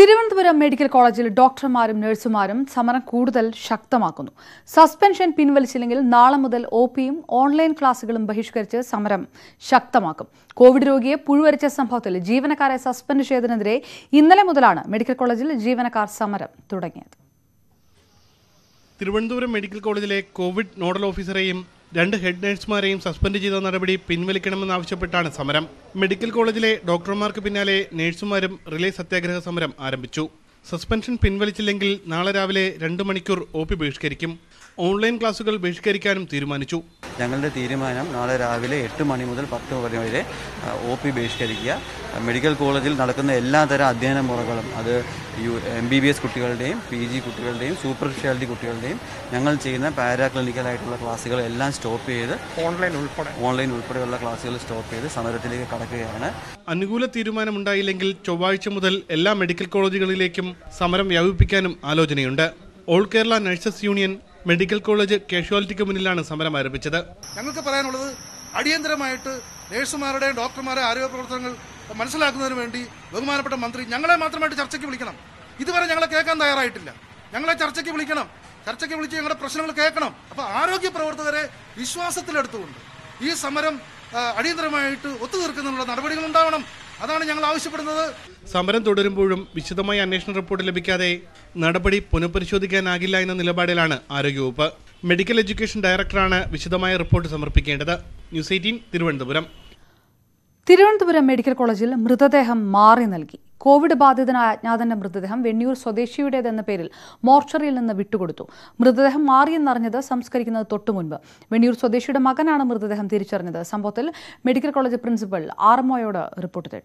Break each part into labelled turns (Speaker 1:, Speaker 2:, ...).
Speaker 1: Thiruvananthapuram medical കോളേജിൽ ഡോക്ടർമാരും നഴ്സുമാരും സമരം കൂടുതൽ ശക്തമാക്കുന്നു സസ്പെൻഷൻ പിൻവലിച്ചില്ലെങ്കിൽ നാളെ മുതൽ ഒ പിയും ഓൺലൈൻ ക്ലാസുകളും ബഹിഷ്കരിച്ച് സമരം ശക്തമാക്കും കോവിഡ് രോഗിയെ പുഴുവരിച്ച സംഭവത്തിൽ ജീവനക്കാരെ സസ്പെൻഡ് ചെയ്തതിനെതിരെ ഇന്നലെ മുതലാണ് മെഡിക്കൽ കോളേജിൽ ജീവനക്കാർ സമരം തുടങ്ങിയത്
Speaker 2: തിരുവനന്തപുരം മെഡിക്കൽ കോളേജിലെ കോവിഡ് നോഡൽ ഓഫീസറെയും രണ്ട് ഹെഡ് നഴ്സുമാരെയും സസ്പെൻഡ് ചെയ്ത നടപടി പിൻവലിക്കണമെന്നാവശ്യപ്പെട്ടാണ് സമരം മെഡിക്കൽ കോളേജിലെ ഡോക്ടർമാർക്ക് പിന്നാലെ നഴ്സുമാരും റിലേ സത്യാഗ്രഹ സമരം ആരംഭിച്ചു സസ്പെൻഷൻ പിൻവലിച്ചില്ലെങ്കിൽ നാളെ രാവിലെ രണ്ട് മണിക്കൂർ ഒ പി ബഹിഷ്കരിക്കും ഓൺലൈൻ ക്ലാസുകൾ ബഹിഷ്കരിക്കാനും തീരുമാനിച്ചു
Speaker 3: ഞങ്ങളുടെ തീരുമാനം നാളെ രാവിലെ എട്ട് മണി മുതൽ പത്ത് മണി വരെ ഒ പി ബഹിഷ്കരിക്കുക മെഡിക്കൽ കോളേജിൽ നടക്കുന്ന എല്ലാതരം അധ്യയന മുറകളും അത് U M B B S കുട്ടികളുടെയും പി ജി കുട്ടികളുടെയും സൂപ്പർ സ്പെഷ്യാലിറ്റി കുട്ടികളുടെയും ഞങ്ങൾ ചെയ്യുന്ന പാരാ ക്ലിനിക്കലായിട്ടുള്ള ക്ലാസ്സുകൾ എല്ലാം സ്റ്റോപ്പ് ചെയ്ത് ഓൺലൈൻ ഉൾപ്പെടെ ഓൺലൈൻ ഉൾപ്പെടെയുള്ള ക്ലാസ്സുകൾ സ്റ്റോപ്പ് ചെയ്ത് സമരത്തിലേക്ക് കടക്കുകയാണ്
Speaker 2: അനുകൂല തീരുമാനമുണ്ടായില്ലെങ്കിൽ ചൊവ്വാഴ്ച മുതൽ എല്ലാ മെഡിക്കൽ കോളേജുകളിലേക്കും സമരം വ്യാപിപ്പിക്കാനും ആലോചനയുണ്ട് all Kerala nurses union medical college കാഷ്വാലിറ്റിക്ക് മുന്നിലാണ് സമരം ആരംഭിച്ചത്
Speaker 4: ഞങ്ങൾക്ക് പറയാനുള്ളത് അടിയന്തരമായിട്ട് നഴ്സുമാരുടെയും ഡോക്ടർമാരുടെ ആരോഗ്യ പ്രവർത്തനങ്ങൾ മനസ്സിലാക്കുന്നതിന് വേണ്ടി ബഹുമാനപ്പെട്ട മന്ത്രി ഞങ്ങളെ മാത്രമായിട്ട് ചർച്ചയ്ക്ക് വിളിക്കണം ഇതുവരെ ഞങ്ങളെ കേൾക്കാൻ തയ്യാറായിട്ടില്ല ഞങ്ങളെ ചർച്ചയ്ക്ക് വിളിക്കണം ചർച്ചയ്ക്ക് വിളിച്ച് ഞങ്ങളുടെ പ്രശ്നങ്ങൾ കേൾക്കണം അപ്പൊ ആരോഗ്യ പ്രവർത്തകരെ വിശ്വാസത്തിലെടുത്തുകൊണ്ട് ഈ സമരം ആ, അടിയന്തരമായിട്ട് ഒത്തുതീർക്കുന്നതിനുള്ള നടപടികൾ ഉണ്ടാവണം അതാണ് ഞങ്ങൾ ആവശ്യപ്പെടുന്നത്
Speaker 2: സമരം തുടരുമ്പോഴും വിശദമായ അന്വേഷണ റിപ്പോർട്ട് ലഭിക്കാതെ നടപടി പുനഃപരിശോധിക്കാനാകില്ല എന്ന നിലപാടിലാണ് ആരോഗ്യവകുപ്പ് മെഡിക്കൽ എഡ്യൂക്കേഷൻ ഡയറക്ടറാണ് വിശദമായ റിപ്പോർട്ട് സമർപ്പിക്കേണ്ടത് news eighteen Thiruvananthapuram
Speaker 1: Thiruvananthapuram medical കോളേജിൽ മൃതദേഹം മാറി നൽകി കോവിഡ് ബാധിതനായ അജ്ഞാതന്റെ മൃതദേഹം വെണ്ണിയൂർ സ്വദേശിയുടേതെന്ന പേരിൽ മോർച്ചറിയിൽ നിന്ന് വിട്ടുകൊടുത്തു മൃതദേഹം മാറിയെന്നറിഞ്ഞത് സംസ്കരിക്കുന്നത് തൊട്ടു മുൻപ് വെണ്ണിയൂർ സ്വദേശിയുടെ മകനാണ് മൃതദേഹം തിരിച്ചറിഞ്ഞത് സംഭവത്തിൽ മെഡിക്കൽ കോളേജ് പ്രിൻസിപ്പൽ ആർമോയോട് റിപ്പോർട്ട് തേടി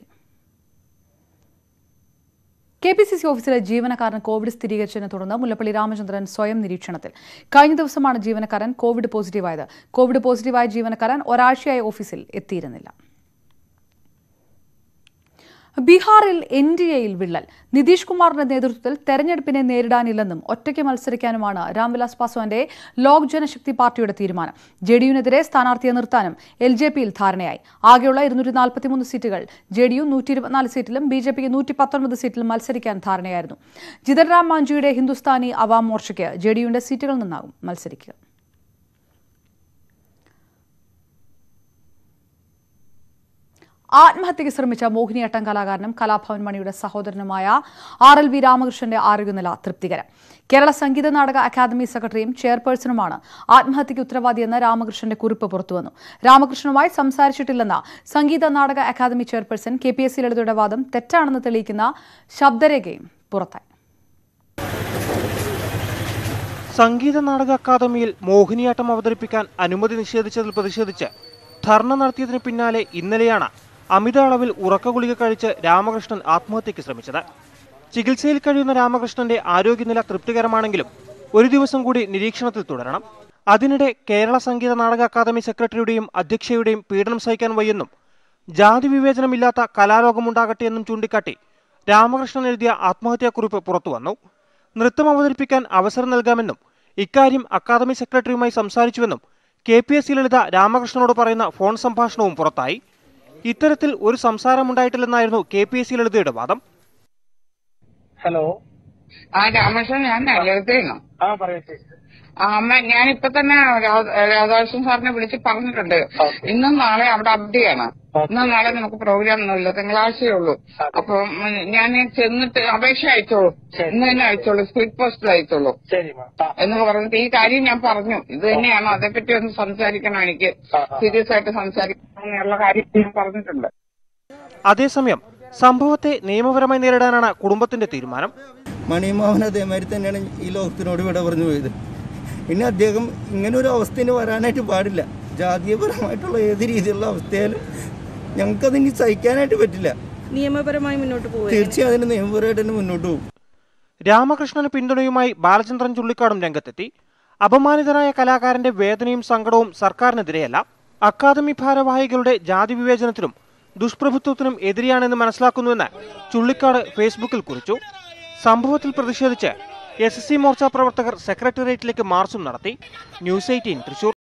Speaker 1: കെ പി സി സി ഓഫീസിലെ ജീവനക്കാരൻ കോവിഡ് സ്ഥിരീകരിച്ചതിനെ തുടർന്ന് മുല്ലപ്പള്ളി രാമചന്ദ്രൻ സ്വയം നിരീക്ഷണത്തിൽ കഴിഞ്ഞ ദിവസമാണ് ജീവനക്കാരൻ കോവിഡ് പോസിറ്റീവായത് കോവിഡ് പോസിറ്റീവായ ജീവനക്കാരൻ ഒരാഴ്ചയായി ഓഫീസിൽ എത്തിയിരുന്നില്ല ബീഹാറിൽ എൻ ഡി എയിൽ വിള്ളൽ നിതീഷ് കുമാറിന്റെ നേതൃത്വത്തിൽ തെരഞ്ഞെടുപ്പിനെ നേരിടാനില്ലെന്നും ഒറ്റയ്ക്ക് മത്സരിക്കാനുമാണ് രാംവിലാസ് പാസ്വാന്റെ ലോക് ജനശക്തി പാർട്ടിയുടെ തീരുമാനം ജെ ഡി യുവിനെതിരെ സ്ഥാനാർത്ഥിയെ നിർത്താനും എൽ ജെ പിയിൽ ധാരണയായി ആകെയുള്ള ഇരുന്നൂറ്റി നാൽപ്പത്തിമൂന്ന് സീറ്റുകൾ ജെ ഡി യു നൂറ്റി ഇരുപത്തിനാല് സീറ്റിലും ബി ജെ പിക്ക് നൂറ്റി പത്തൊൻപത് സീറ്റിലും മത്സരിക്കാൻ ധാരണയായിരുന്നു ജിതൻ റാം മാഞ്ചിയുടെ ഹിന്ദുസ്ഥാനി അവാം മോർച്ചയ്ക്ക് ജെ ഡി യുവിന്റെ സീറ്റുകളിൽ നിന്നാകും മത്സരിക്കുക ആത്മഹത്യയ്ക്ക് ശ്രമിച്ച മോഹിനിയാട്ടം കലാകാരനും കലാഭവൻ മണിയുടെ സഹോദരനുമായ ആർ എൽ വി രാമകൃഷ്ണന്റെ ആരോഗ്യനില തൃപ്തികരം കേരള സംഗീത നാടക അക്കാദമി സെക്രട്ടറിയും ചെയർപേഴ്സണുമാണ് ആത്മഹത്യയ്ക്ക് ഉത്തരവാദിയെന്ന് രാമകൃഷ്ണന്റെ കുറിപ്പ് പുറത്തുവന്നു രാമകൃഷ്ണനുമായി സംസാരിച്ചിട്ടില്ലെന്ന സംഗീത നാടക academy chairperson K P S C ലളിതയുടെ വാദം തെറ്റാണെന്ന് തെളിയിക്കുന്ന ശബ്ദരേഖയും പുറത്തായി
Speaker 5: സംഗീത നാടക അക്കാദമിയിൽ മോഹിനിയാട്ടം അവതരിപ്പിക്കാൻ അനുമതി നിഷേധിച്ചതിൽ പ്രതിഷേധിച്ച് ധർണ നടത്തിയതിന് പിന്നാലെ ഇന്നലെയാണ് അമിത അളവിൽ ഉറക്കഗുളിക കഴിച്ച് രാമകൃഷ്ണൻ ആത്മഹത്യയ്ക്ക് ശ്രമിച്ചത് ചികിത്സയിൽ കഴിയുന്ന രാമകൃഷ്ണന്റെ ആരോഗ്യനില തൃപ്തികരമാണെങ്കിലും ഒരു ദിവസം കൂടി നിരീക്ഷണത്തിൽ തുടരണം അതിനിടെ കേരള സംഗീത നാടക അക്കാദമി സെക്രട്ടറിയുടെയും അധ്യക്ഷയുടെയും പീഡനം സഹിക്കാൻ വയ്യെന്നും ജാതി വിവേചനമില്ലാത്ത കലാലോകമുണ്ടാകട്ടെ എന്നും ചൂണ്ടിക്കാട്ടി രാമകൃഷ്ണൻ എഴുതിയ ആത്മഹത്യാക്കുറിപ്പ് പുറത്തുവന്നു നൃത്തം അവതരിപ്പിക്കാൻ അവസരം നൽകാമെന്നും ഇക്കാര്യം അക്കാദമി സെക്രട്ടറിയുമായി സംസാരിച്ചുവെന്നും K P S C Lalitha രാമകൃഷ്ണനോട് പറയുന്ന ഫോൺ സംഭാഷണവും പുറത്തായി ഇത്തരത്തിൽ ഒരു സംസാരമുണ്ടായിട്ടില്ലെന്നായിരുന്നു കെ പി എസ് സി ലളിതയുടെ വാദം
Speaker 6: ഹലോ
Speaker 7: ആ രാമകൃഷ്ണൻ ഞാൻ ലളിതയാണ്
Speaker 6: ആ പറയട്ടെ
Speaker 7: ആ അമ്മ ഞാനിപ്പൊ തന്നെ രാ- രാധാകൃഷ്ണൻ സാറിനെ വിളിച്ച് പറഞ്ഞിട്ടുണ്ട് ഇന്നും നാളെ അവിടെ അവധിയാണ് ഇന്നും നാളെ നമുക്ക് പ്രോഗ്രാം ഒന്നുമില്ല തിങ്കളാഴ്ചയേ ഉള്ളൂ അപ്പം ഞാൻ ചെന്നിട്ട് അപേക്ഷ അയച്ചോളൂ ഇന്ന് തന്നെ അയച്ചോളൂ സ്പീഡ് പോസ്റ്റിൽ അയച്ചോളൂ
Speaker 6: ശരി മാം ആ,
Speaker 7: എന്ന് പറഞ്ഞിട്ട് ഈ കാര്യം ഞാൻ പറഞ്ഞു ഇത് തന്നെയാണ് അതേപ്പറ്റി ഒന്ന് സംസാരിക്കണം എനിക്ക് സീരിയസ് ആയിട്ട് സംസാരിക്കണം എന്നുള്ള കാര്യം ഞാൻ പറഞ്ഞിട്ടുണ്ട്
Speaker 5: അതേസമയം സംഭവത്തെ നിയമപരമായി നേരിടാനാണ് കുടുംബത്തിന്റെ തീരുമാനം
Speaker 8: മണിമാവൻ അതേമാതിരി തന്നെയാണ് ഈ ലോകത്തിനോട് വിട പറഞ്ഞു പോയത് ഇനി അദ്ദേഹം ഇങ്ങനെ ഒരു അവസ്ഥയിൽ വരാനായിട്ട് പാടില്ല ജാതീയപരമായിട്ടുള്ള ഏത് രീതിയിലുള്ള അവസ്ഥയിലും ഞങ്ങൾക്കത് ഇനി സഹിക്കാനായിട്ട് പറ്റില്ല
Speaker 9: നിയമപരമായി മുന്നോട്ട് പോകുക
Speaker 8: തീർച്ചയായും അതിന് നിയമപരമായിട്ട് തന്നെ മുന്നോട്ട് പോകും
Speaker 5: രാമകൃഷ്ണന് പിന്തുണയുമായി ബാലചന്ദ്രൻ ചുള്ളിക്കാടും രംഗത്തെത്തി അപമാനിതനായ കലാകാരന്റെ വേദനയും സങ്കടവും സർക്കാരിനെതിരെയല്ല അക്കാദമി ഭാരവാഹികളുടെ ജാതി വിവേചനത്തിനും ദുഷ്പ്രഭുത്വത്തിനും എതിരെയാണെന്ന് മനസ്സിലാക്കുന്നുവെന്ന് ചുള്ളിക്കാട് ഫേസ്ബുക്കിൽ കുറിച്ചു സംഭവത്തിൽ പ്രതിഷേധിച്ച് എസ് എസ് സി മോർച്ച പ്രവർത്തകർ സെക്രട്ടേറിയറ്റിലേക്ക് മാർച്ചും നടത്തി ന്യൂസ് എയ്റ്റീൻ തൃശൂർ